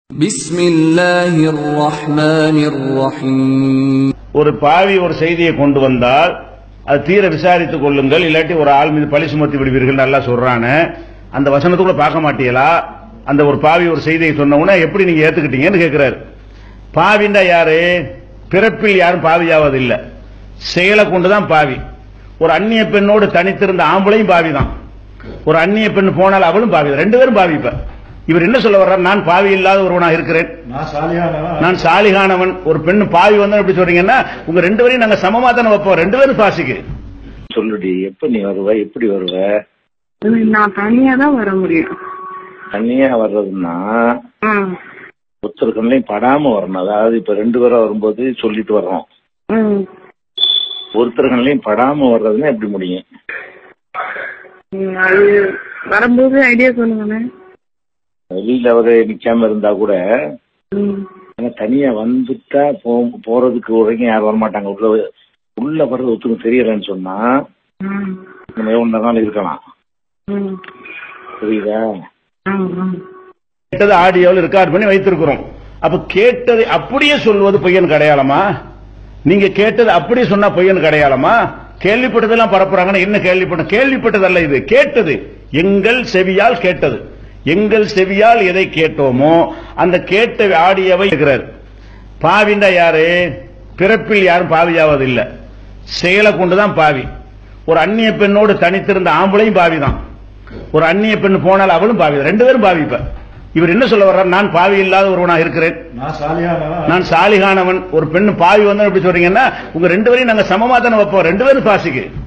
بسم الله الرحمن الرحيم ஒரு பாவி ஒரு செய்தியை கொண்டு வந்தால் அது தீர விசாரித்துக் கொள்ளுங்கள் இல்லாட்டி ஒரு ஆள் மீது பழி சுமத்தி விடுவீர்கள் நல்லா சொல்றானே அந்த வசனத்துக்குள்ள பார்க்க மாட்டீங்களா அந்த ஒரு பாவி ஒரு செய்தியை சொன்ன உடனே எப்படி நீங்க ஏத்துக்கிட்டீங்கன்னு கேட்கிறாரு பாவிண்டா யாரு பிறப்பில் யாரும் பாவியாவது இல்ல செயலை கொண்டுதான் பாவி ஒரு அந்நிய பெண்ணோடு தனித்திருந்த ஆம்பளையும் பாவி தான் ஒரு அந்நிய பெண் போனால் அவளும் பாவி தான். ரெண்டு பேரும் பாவி இப்ப இவர் என்ன சொல்ல வர்றார் நான் பாவி இல்லாத ஒருவனா இருக்கிறேன் நான் சாலியானவன் நான் சாலிகானவன் ஒரு பெண்ணு பாவி வந்தா எப்படி சொல்றீங்கன்னா உங்க ரெண்டு பேரையும் நாங்க சமமா தானே வைப்போம் ரெண்டு பேரும் பாசிக்கு சொல்லுடி எப்ப நீ வருவ எப்படி வருவ நான் தனியா தான் வர முடியும் தனியா வர்றதுன்னா ம், ஒருத்தர் கண்ணையும் படாம வரணும் அதாவது இப்ப ரெண்டு பேரும் வரும்போது சொல்லிட்டு வர்றோம் ம். ஒருத்தர் கண்ணையும் படாம வர்றதுன்னா எப்படி முடியும் ம், அது வரும்போது ஐடியா சொல்லுங்கண்ணே வெளியில அவரு நிக்காம இருந்தா கூட ம், ஆனா தனியா வந்துட்டா போ- போறதுக்கு வரைக்கும் யாரும் வரமாட்டாங்க உள்ள உள்ள வர்றது ஒருத்தருக்கு தெரியலன்னு சொன்னா ம், நம்ம எவ்வளவு நாள் இருக்கலாம் ம், புரியுதா ம், ம். கேட்டது ஆடியோவில் ரெக்கார்ட் பண்ணி வைத்திருக்கிறோம் அப்ப கேட்டது அப்படியே சொல்வது பொய்யன் கிடையாளமா நீங்க கேட்டது அப்படியே சொன்னா பொய்யன் கிடையாளமா கேள்விப்பட்டதெல்லாம் பரப்புறாங்கன்னா என்ன கேள்விப்பட்ட கேள்விப்பட்டதல்ல இது கேட்டது எங்கள் செவியால் கேட்டது எங்கள் செவியால் எதை கேட்டோமோ அந்த கேட்ட ஆடியோவை இருக்கிறார் பாவிண்டா யாரு பிறப்பில் யாரும் பாவியாவது இல்ல செயலை கொண்டுதான் பாவி ஒரு அந்நிய பெண்ணோடு தனித்திருந்த ஆம்பளையும் பாவி தான் ஒரு அந்நிய பெண் போனால் அவளும் பாவி தான். ரெண்டு பேரும் பாவி இப்ப இவர் என்ன சொல்ல வர்றார் நான் பாவி இல்லாத ஒருவனா இருக்கிறேன் நான் சாலியானவன் நான் சாலிகானவன் ஒரு பெண்ணு பாவி வந்தா எப்படி சொல்றீங்கன்னா உங்க ரெண்டு பேரையும் நாங்க சமமா தானே வைப்போம் ரெண்டு பேரும் பாசிக்கு